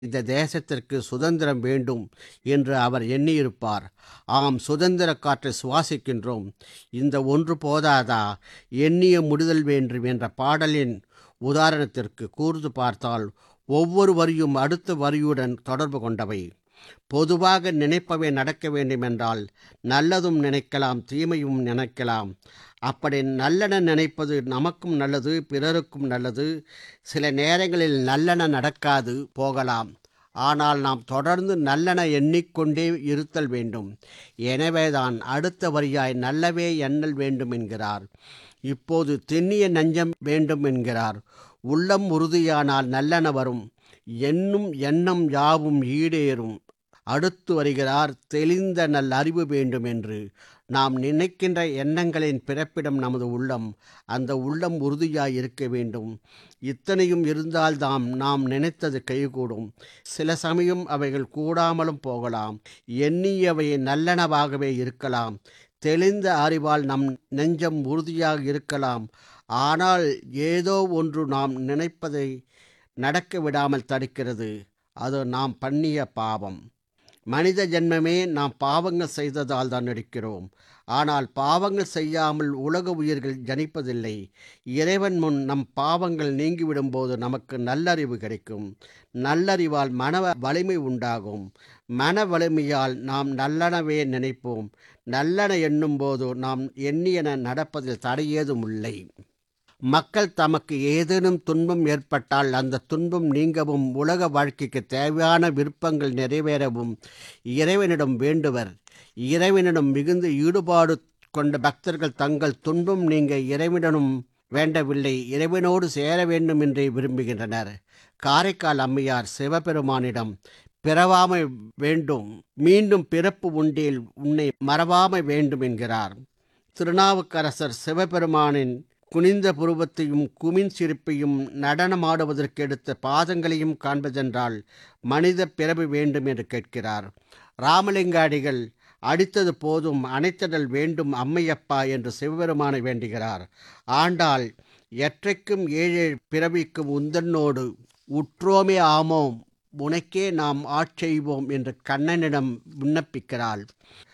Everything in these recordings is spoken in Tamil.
இந்த தேசத்திற்கு சுதந்திரம் வேண்டும் என்று அவர் எண்ணியிருப்பார் ஆம் சுதந்திர காற்றை சுவாசிக்கின்றோம் இந்த ஒன்று போதாதா எண்ணிய முடிதல் வேண்டும் என்ற பாடலின் உதாரணத்திற்கு கூர்ந்து பார்த்தால் ஒவ்வொரு வரியும் அடுத்த வரியுடன் தொடர்பு கொண்டவை பொதுவாக நினைப்பவை நடக்க வேண்டுமென்றால் நல்லதும் நினைக்கலாம் தீமையும் நினைக்கலாம் அப்படி நல்லன நினைப்பது நமக்கும் நல்லது பிறருக்கும் நல்லது சில நேரங்களில் நல்லன நடக்காது போகலாம் ஆனால் நாம் தொடர்ந்து நல்லன எண்ணிக்கொண்டே இருத்தல் வேண்டும் எனவேதான் அடுத்த வரியாய் நல்லவே எண்ணல் வேண்டும் என்கிறார் இப்போது திண்ணிய நஞ்சம் வேண்டும் என்கிறார் உள்ளம் உறுதியானால் நல்லன வரும் எண்ணும் எண்ணம் யாவும் ஈடேறும் அடுத்து வருகிறார் தெளிந்த நல் அறிவு வேண்டும் என்று நாம் நினைக்கின்ற எண்ணங்களின் பிறப்பிடம் நமது உள்ளம் அந்த உள்ளம் உறுதியாய் இருக்க வேண்டும் இத்தனையும் இருந்தால்தாம் நாம் நினைத்தது கைகூடும் சில சமயம் அவைகள் கூடாமலும் போகலாம் எண்ணியவை நல்லனவாகவே இருக்கலாம் தெளிந்த அறிவால் நம் நெஞ்சம் உறுதியாக இருக்கலாம் ஆனால் ஏதோ ஒன்று நாம் நினைப்பதை நடக்க விடாமல் தடுக்கிறது அது நாம் பண்ணிய பாவம் மனித ஜென்மமே நாம் பாவங்கள் செய்ததால் தான் நடிக்கிறோம் ஆனால் பாவங்கள் செய்யாமல் உலக உயிர்கள் ஜனிப்பதில்லை இறைவன் முன் நம் பாவங்கள் நீங்கிவிடும்போது நமக்கு நல்லறிவு கிடைக்கும் நல்லறிவால் மன வலிமை உண்டாகும் மன வலிமையால் நாம் நல்லனவே நினைப்போம் நல்லன எண்ணும்போது நாம் எண்ணியன நடப்பதில் தடையேதும் இல்லை மக்கள் தமக்கு ஏதேனும் துன்பம் ஏற்பட்டால் அந்த துன்பம் நீங்கவும் உலக வாழ்க்கைக்கு தேவையான விருப்பங்கள் நிறைவேறவும் இறைவனிடம் வேண்டுவர் இறைவனிடம் மிகுந்த ஈடுபாடு கொண்ட பக்தர்கள் தங்கள் துன்பம் நீங்க இறைவனிடம் வேண்டவில்லை இறைவனோடு சேர வேண்டும் என்றே விரும்புகின்றனர் காரைக்கால் அம்மையார் சிவபெருமானிடம் பிறவாமை வேண்டும் மீண்டும் பிறப்பு உண்டேல் உன்னை மறவாமை வேண்டும் என்கிறார் திருநாவுக்கரசர் சிவபெருமானின் குனிந்த புருவத்தையும் குமின் சிரிப்பையும் நடனமாடுவதற்கு எடுத்த பாதங்களையும் காண்பதென்றால் மனித பிறவி வேண்டும் என்று கேட்கிறார் ராமலிங்காடிகள் அடித்தது போதும் அணைத்தடல் வேண்டும் அம்மையப்பா என்று சிவபெருமானை வேண்டுகிறார் ஆண்டாள் எற்றைக்கும் ஏழு பிறவிக்கும் உந்தன்னோடு உற்றோமே ஆமோம் உனக்கே நாம் ஆட்செய்வோம் என்று கண்ணனிடம் விண்ணப்பிக்கிறாள்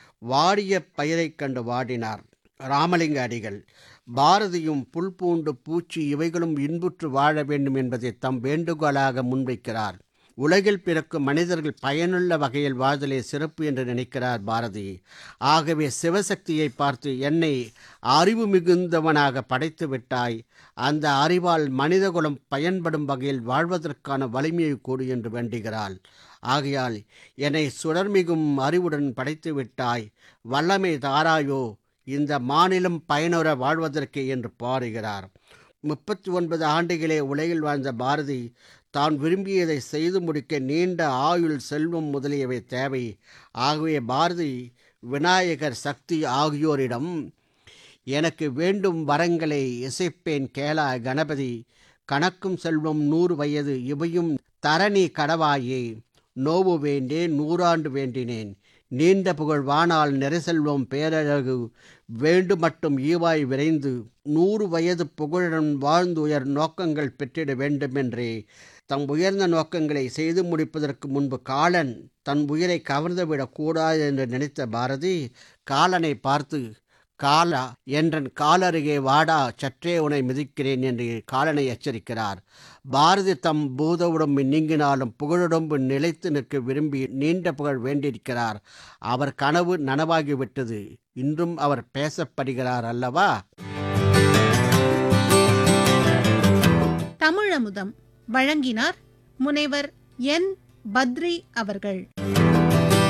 வாடிய பயிரைக் கண்டு வாடினார் ராமலிங்க அடிகள் பாரதியும் புல் பூண்டு பூச்சி இவைகளும் இன்புற்று வாழ வேண்டும் என்பதை தம் வேண்டுகோளாக முன்வைக்கிறார் உலகில் பிறக்கும் மனிதர்கள் பயனுள்ள வகையில் வாழ்தலே சிறப்பு என்று நினைக்கிறார் பாரதி ஆகவே சிவசக்தியை பார்த்து என்னை அறிவு மிகுந்தவனாக படைத்து விட்டாய் அந்த அறிவால் மனிதகுலம் பயன்படும் வகையில் வாழ்வதற்கான வலிமையை கூடு என்று வேண்டுகிறாள் ஆகையால் என்னை சுடர்மிகும் அறிவுடன் படைத்து விட்டாய் வல்லமை தாராயோ இந்த மாநிலம் பயனுற வாழ்வதற்கு என்று பாடுகிறார் முப்பத்தி ஒன்பது ஆண்டுகளே உலகில் வாழ்ந்த பாரதி தான் விரும்பியதை செய்து முடிக்க நீண்ட ஆயுள் செல்வம் முதலியவை தேவை ஆகவே பாரதி விநாயகர் சக்தி ஆகியோரிடம் எனக்கு வேண்டும் வரங்களை இசைப்பேன் கேளா கணபதி கணக்கும் செல்வம் நூறு வயது இவையும் தரணி கடவாயே நோவு வேண்டேன் நூறாண்டு வேண்டினேன் நீண்ட புகழ் வானால் நெரிசெல்வம் பேரழகு வேண்டு மட்டும் ஈவாய் விரைந்து நூறு வயது புகழுடன் வாழ்ந்து உயர் நோக்கங்கள் பெற்றிட வேண்டுமென்றே தம் உயர்ந்த நோக்கங்களை செய்து முடிப்பதற்கு முன்பு காலன் தன் உயிரை கவர்ந்துவிடக் கூடாது என்று நினைத்த பாரதி காலனை பார்த்து காலா என்றன் காலருகே வாடா சற்றே உனை மிதிக்கிறேன் என்று காலனை எச்சரிக்கிறார் பாரதி தம் பூதவுடம்பு நீங்கினாலும் புகழுடம்பு நிலைத்து நிற்க விரும்பி நீண்ட புகழ் வேண்டியிருக்கிறார் அவர் கனவு நனவாகிவிட்டது இன்றும் அவர் பேசப்படுகிறார் அல்லவா தமிழமுதம் வழங்கினார் முனைவர் என் பத்ரி அவர்கள்